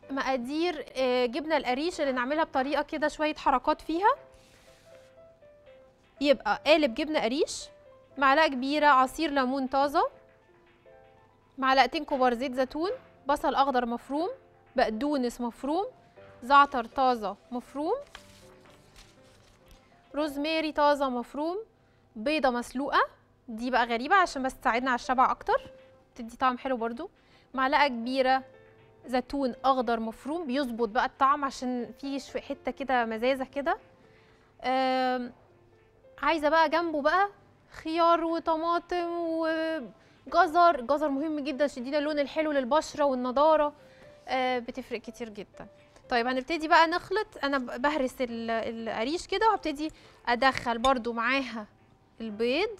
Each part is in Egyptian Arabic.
مقادير آه، جبنه القريش اللي نعملها بطريقه كده شويه حركات فيها يبقى قالب جبنه قريش معلقه كبيره عصير ليمون طازه معلقتين كبار زيت زيتون بصل اخضر مفروم بقدونس مفروم زعتر طازه مفروم روزماري طازه مفروم بيضه مسلوقه دي بقى غريبه عشان بس تساعدنا على الشبع اكتر تدي طعم حلو برضو معلقه كبيره زيتون اخضر مفروم بيظبط بقى الطعم عشان فيه شويه حته كده مزازه كده آم، عايزه بقى جنبه بقى خيار وطماطم وجزر جزر مهم جدا عشان يدينا اللون الحلو للبشره والنضاره آه، بتفرق كتير جدا طيب هنبتدي بقى نخلط انا ب- بهرس ال- القريش كده وهبتدي ادخل برضو معاها البيض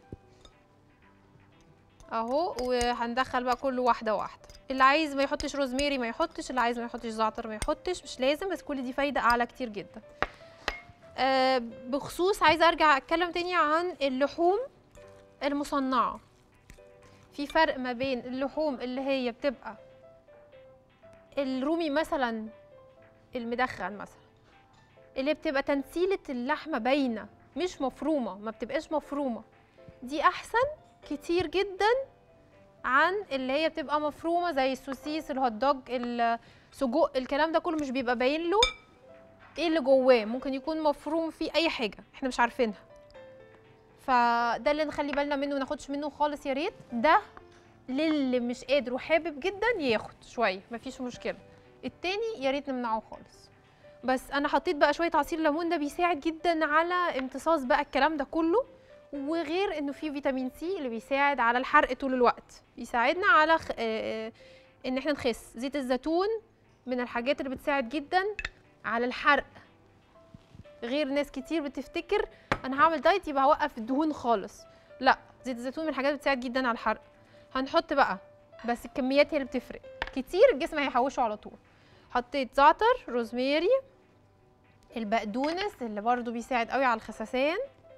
اهو وهندخل بقى كله واحده واحده اللي عايز ما يحطش روزماري ما يحطش اللي عايز ما يحطش زعتر ما يحطش مش لازم بس كل دي فايده اعلى كتير جدا آه بخصوص عايزه ارجع اتكلم تاني عن اللحوم المصنعه في فرق ما بين اللحوم اللي هي بتبقى الرومي مثلا المدخن مثلا اللي بتبقى تنسيله اللحمه باينه مش مفرومه ما بتبقاش مفرومه دي احسن كتير جدا عن اللي هي بتبقى مفرومه زي السوسيس الهوت دوج السجق الكلام ده كله مش بيبقى باين له ايه اللي جواه ممكن يكون مفروم فيه اي حاجه احنا مش عارفينها فده اللي نخلي بالنا منه وناخدش منه خالص يا ريت ده للي مش قادر وحابب جدا ياخد شويه مفيش مشكله التاني يا ريت نمنعه خالص بس انا حطيت بقى شويه عصير ليمون ده بيساعد جدا على امتصاص بقى الكلام ده كله وغير انه فيه فيتامين سي اللي بيساعد على الحرق طول الوقت بيساعدنا على خ... آه، آه، ان احنا نخس زيت الزيتون من الحاجات اللي بتساعد جدا على الحرق غير ناس كتير بتفتكر انا هعمل دايت يبقى هوقف الدهون خالص لا زيت الزيتون من الحاجات اللي بتساعد جدا على الحرق هنحط بقى بس الكميات هي اللي بتفرق كتير الجسم هيحوشه على طول حطيت زعتر روزماري البقدونس اللي برضو بيساعد قوي على الخسسان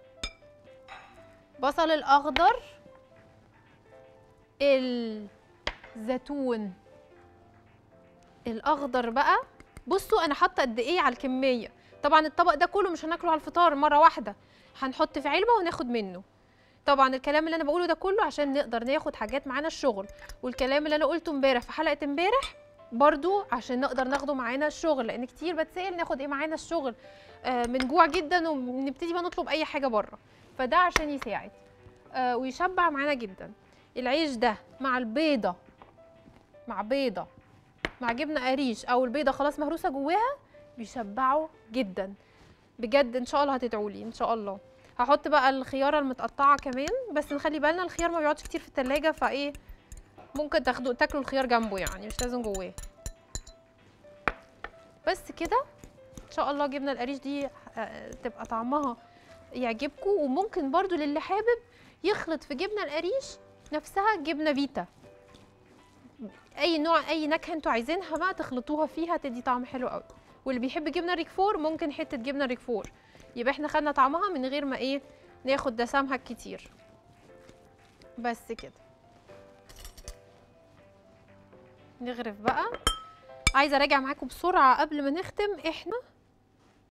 بصل الاخضر الزيتون الاخضر بقى بصوا انا حاطه قد ايه على الكميه طبعا الطبق ده كله مش هناكله على الفطار مره واحده هنحط في علبه وناخد منه طبعا الكلام اللي انا بقوله ده كله عشان نقدر ناخد حاجات معانا الشغل والكلام اللي انا قلته امبارح في حلقه امبارح برضو عشان نقدر ناخده معانا الشغل لان كتير بتسال ناخد ايه معانا الشغل آه من جوع جدا ونبتدي بقى نطلب اي حاجه بره فده عشان يساعد آه ويشبع معانا جدا العيش ده مع البيضه مع بيضه مع جبنه قريش او البيضه خلاص مهروسه جواها بيشبعوا جدا بجد ان شاء الله هتدعوا لي ان شاء الله هحط بقى الخياره المتقطعه كمان بس نخلي بالنا الخيار ما بيقعدش كتير في التلاجة فايه ممكن تاخدوا تاكلوا الخيار جنبه يعني مش لازم جواه بس كده ان شاء الله جبنه القريش دي آه، تبقى طعمها يعجبكم وممكن برضو للي حابب يخلط في جبنه القريش نفسها جبنه فيتا اي نوع اي نكهه انتوا عايزينها بقى تخلطوها فيها تدي طعم حلو قوي واللي بيحب جبنه ريكفور ممكن حته جبنه ريكفور يبقى احنا خدنا طعمها من غير ما ايه ناخد دسمها كتير بس كده نغرف بقى عايزه اراجع معاكم بسرعه قبل ما نختم احنا